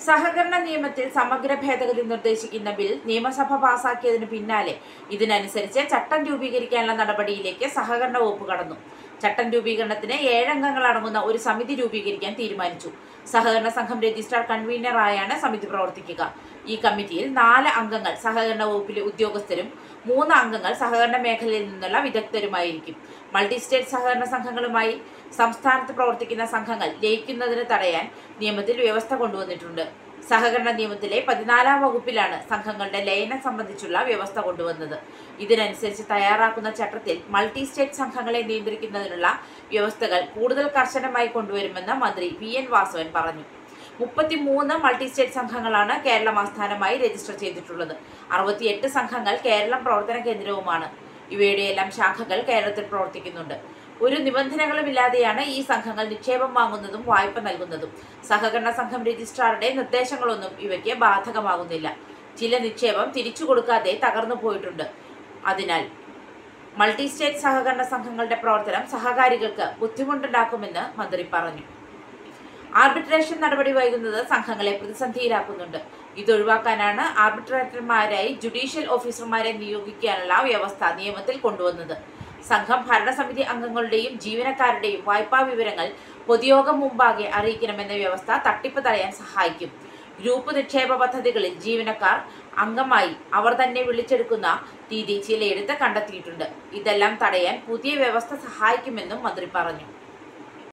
സഹകരണ നിയമത്തിൽ സമഗ്ര ഭേദഗതി നിർദ്ദേശിക്കുന്ന ബിൽ നിയമസഭ പാസാക്കിയതിനു പിന്നാലെ ഇതിനനുസരിച്ച് ചട്ടം രൂപീകരിക്കാനുള്ള നടപടിയിലേക്ക് സഹകരണ വകുപ്പ് കടന്നു ചട്ടം രൂപീകരണത്തിന് ഏഴംഗങ്ങൾ അടങ്ങുന്ന ഒരു സമിതി രൂപീകരിക്കാൻ തീരുമാനിച്ചു സഹകരണ സംഘം രജിസ്ട്രാർ കൺവീനറായാണ് സമിതി പ്രവർത്തിക്കുക ഈ കമ്മിറ്റിയിൽ നാല് അംഗങ്ങൾ സഹകരണ വകുപ്പിലെ ഉദ്യോഗസ്ഥരും മൂന്ന് അംഗങ്ങൾ സഹകരണ മേഖലയിൽ നിന്നുള്ള വിദഗ്ധരുമായിരിക്കും മൾട്ടി സ്റ്റേറ്റ് സഹകരണ സംഘങ്ങളുമായി സംസ്ഥാനത്ത് പ്രവർത്തിക്കുന്ന സംഘങ്ങൾ ലയിക്കുന്നതിന് തടയാൻ നിയമത്തിൽ വ്യവസ്ഥ കൊണ്ടുവന്നിട്ടുണ്ട് സഹകരണ നിയമത്തിലെ പതിനാലാം വകുപ്പിലാണ് സംഘങ്ങളുടെ ലയനം സംബന്ധിച്ചുള്ള വ്യവസ്ഥ കൊണ്ടുവന്നത് ഇതിനനുസരിച്ച് തയ്യാറാക്കുന്ന ചട്ടത്തിൽ മൾട്ടി സ്റ്റേറ്റ് സംഘങ്ങളെ നിയന്ത്രിക്കുന്നതിനുള്ള വ്യവസ്ഥകൾ കൂടുതൽ കർശനമായി കൊണ്ടുവരുമെന്ന് മന്ത്രി വി എൻ വാസവൻ പറഞ്ഞു മുപ്പത്തിമൂന്ന് മൾട്ടി സ്റ്റേറ്റ് സംഘങ്ങളാണ് കേരളം ആസ്ഥാനമായി രജിസ്റ്റർ ചെയ്തിട്ടുള്ളത് അറുപത്തിയെട്ട് സംഘങ്ങൾ കേരളം പ്രവർത്തന കേന്ദ്രവുമാണ് ഇവയുടെയെല്ലാം ശാഖകൾ കേരളത്തിൽ പ്രവർത്തിക്കുന്നുണ്ട് ഒരു നിബന്ധനകളുമില്ലാതെയാണ് ഈ സംഘങ്ങൾ നിക്ഷേപം വാങ്ങുന്നതും വായ്പ നൽകുന്നതും സഹകരണ സംഘം രജിസ്ട്രാറുടെ നിർദ്ദേശങ്ങളൊന്നും ഇവയ്ക്ക് ബാധകമാകുന്നില്ല ചില നിക്ഷേപം തിരിച്ചു കൊടുക്കാതെ തകർന്നു പോയിട്ടുണ്ട് അതിനാൽ മൾട്ടി സ്റ്റേറ്റ് സഹകരണ സംഘങ്ങളുടെ പ്രവർത്തനം സഹകാരികൾക്ക് ബുദ്ധിമുട്ടുണ്ടാക്കുമെന്ന് മന്ത്രി പറഞ്ഞു ആർബിട്രേഷൻ നടപടി വൈകുന്നത് സംഘങ്ങളെ പ്രതിസന്ധിയിലാക്കുന്നുണ്ട് ഇതൊഴിവാക്കാനാണ് ആർബിട്രേറ്റർമാരായി ജുഡീഷ്യൽ ഓഫീസർമാരെ നിയോഗിക്കാനുള്ള വ്യവസ്ഥ നിയമത്തിൽ കൊണ്ടുവന്നത് സംഘം ഭരണസമിതി അംഗങ്ങളുടെയും ജീവനക്കാരുടെയും വായ്പാ വിവരങ്ങൾ പൊതുയോഗം മുമ്പാകെ അറിയിക്കണമെന്ന വ്യവസ്ഥ തട്ടിപ്പ് തടയാൻ സഹായിക്കും ഗ്രൂപ്പ് നിക്ഷേപ പദ്ധതികളിൽ ജീവനക്കാർ അംഗമായി അവർ തന്നെ വിളിച്ചെടുക്കുന്ന രീതി ചിലയിടത്ത് കണ്ടെത്തിയിട്ടുണ്ട് ഇതെല്ലാം തടയാൻ പുതിയ വ്യവസ്ഥ സഹായിക്കുമെന്നും മന്ത്രി പറഞ്ഞു